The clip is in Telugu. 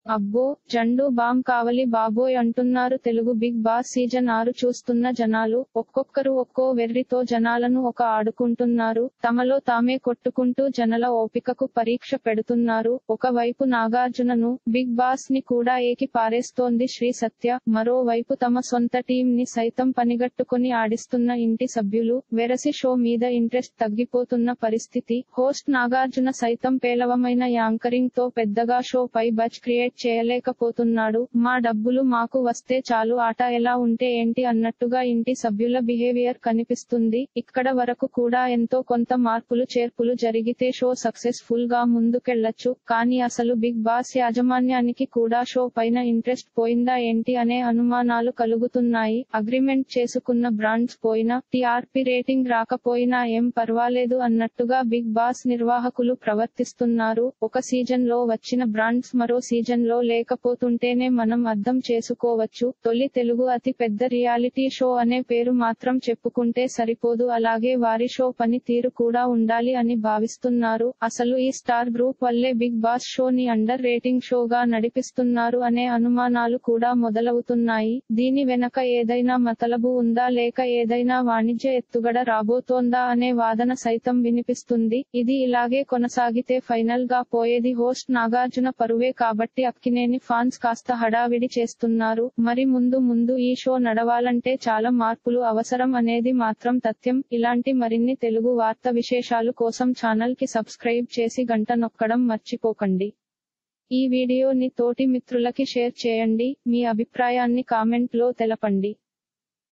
అబ్బో జండు బామ్ కావలి బాబోయ్ అంటున్నారు తెలుగు బిగ్ బాస్ సీజన్ ఆరు చూస్తున్న జనాలు ఒక్కొక్కరు ఒక్కో వెర్రితో జనాలను ఒక ఆడుకుంటున్నారు తమలో తామే కొట్టుకుంటూ జనల ఓపికకు పరీక్ష పెడుతున్నారు ఒకవైపు నాగార్జునను బిగ్ బాస్ ని కూడా ఏకి పారేస్తోంది శ్రీ సత్య మరోవైపు తమ సొంత టీం ని సైతం పనిగట్టుకుని ఆడిస్తున్న ఇంటి సభ్యులు వెరసి షో మీద ఇంట్రెస్ట్ తగ్గిపోతున్న పరిస్థితి హోస్ట్ నాగార్జున సైతం పేలవమైన యాంకరింగ్ తో పెద్దగా షో పై బచ్ క్రియేట్ చేయలేకపోతున్నాడు మా డబ్బులు మాకు వస్తే చాలు ఆట ఎలా ఉంటే ఏంటి అన్నట్టుగా ఇంటి సభ్యుల బిహేవియర్ కనిపిస్తుంది ఇక్కడ వరకు కూడా ఎంతో కొంత మార్పులు చేర్పులు జరిగితే షో సక్సెస్ఫుల్ గా ముందుకెళ్లొచ్చు కానీ అసలు బిగ్ బాస్ యాజమాన్యానికి కూడా షో పైన ఇంట్రెస్ట్ పోయిందా ఏంటి అనే అనుమానాలు కలుగుతున్నాయి అగ్రిమెంట్ చేసుకున్న బ్రాండ్స్ పోయినా టీఆర్పీ రేటింగ్ రాకపోయినా ఏం పర్వాలేదు అన్నట్టుగా బిగ్ బాస్ నిర్వాహకులు ప్రవర్తిస్తున్నారు ఒక సీజన్ లో వచ్చిన బ్రాండ్స్ మరో సీజన్ లో లేకపోతుంటేనే మనం అర్థం చేసుకోవచ్చు తొలి తెలుగు అతి పెద్ద రియాలిటీ షో అనే పేరు మాత్రం చెప్పుకుంటే సరిపోదు అలాగే వారి షో పని తీరు కూడా ఉండాలి అని భావిస్తున్నారు అసలు ఈ స్టార్ గ్రూప్ వల్లే బిగ్ బాస్ షో ని అండర్ రేటింగ్ షోగా నడిపిస్తున్నారు అనే అనుమానాలు కూడా మొదలవుతున్నాయి దీని వెనక ఏదైనా మతలబు ఉందా లేక ఏదైనా వాణిజ్య ఎత్తుగడ రాబోతోందా అనే వాదన సైతం వినిపిస్తుంది ఇది ఇలాగే కొనసాగితే ఫైనల్ గా పోయేది హోస్ట్ నాగార్జున పరువే కాబట్టి అక్కినేని ఫ్యాన్స్ కాస్త హడావిడి చేస్తున్నారు మరి ముందు ముందు ఈ షో నడవాలంటే చాలా మార్పులు అవసరం అనేది మాత్రం తథ్యం ఇలాంటి మరిన్ని తెలుగు వార్త విశేషాలు కోసం ఛానల్ కి సబ్స్క్రైబ్ చేసి గంట నొక్కడం మర్చిపోకండి ఈ వీడియోని తోటి మిత్రులకి షేర్ చేయండి మీ అభిప్రాయాన్ని కామెంట్ లో తెలపండి